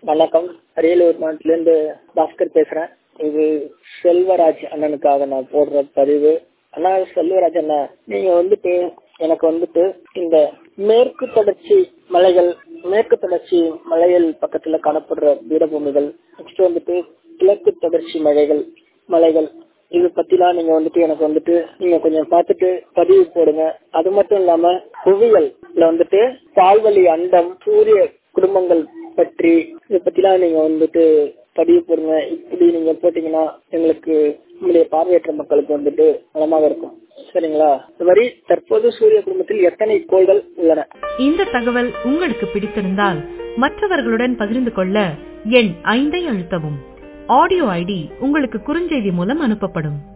வணக்கம் அரியலூர் மாவட்டத்திலேருந்து பாஸ்கர் பேசுறேன் இது செல்வராஜ் அண்ணனுக்காக நான் போடுற பதிவு அண்ணா செல்வராஜ் அண்ணா நீங்க வந்துட்டு எனக்கு வந்துட்டு இந்த மேற்கு தொடர்ச்சி மலைகள் மேற்கு தொடர்ச்சி மலைகள் பக்கத்துல காணப்படுற பீடபூமிகள் நெக்ஸ்ட் வந்துட்டு கிழக்கு தொடர்ச்சி மலைகள் மலைகள் இது பத்திலாம் நீங்க வந்துட்டு எனக்கு வந்துட்டு நீங்க கொஞ்சம் பார்த்துட்டு பதிவு போடுங்க அது மட்டும் இல்லாம புவியல்ல வந்துட்டு பால்வழி அண்டம் சூரிய குடும்பங்கள் பற்றி இதை பத்திலாம் நீங்க வந்துட்டு பதிவு போடுங்க இப்படி நீங்க போட்டீங்கன்னா எங்களுக்கு நம்முடைய பார்வையற்ற மக்களுக்கு வந்துட்டு நலமாக இருக்கும் சரிங்களா இந்த மாதிரி தற்போது சூரிய குடும்பத்தில் எத்தனை கோள்கள் உள்ளன இந்த தகவல் உங்களுக்கு பிடித்திருந்தால் மற்றவர்களுடன் பகிர்ந்து கொள்ள எண் ஐந்தை அழுத்தவும் ஆடியோ ஐடி உங்களுக்கு குறுஞ்செய்தி மூலம் அனுப்பப்படும்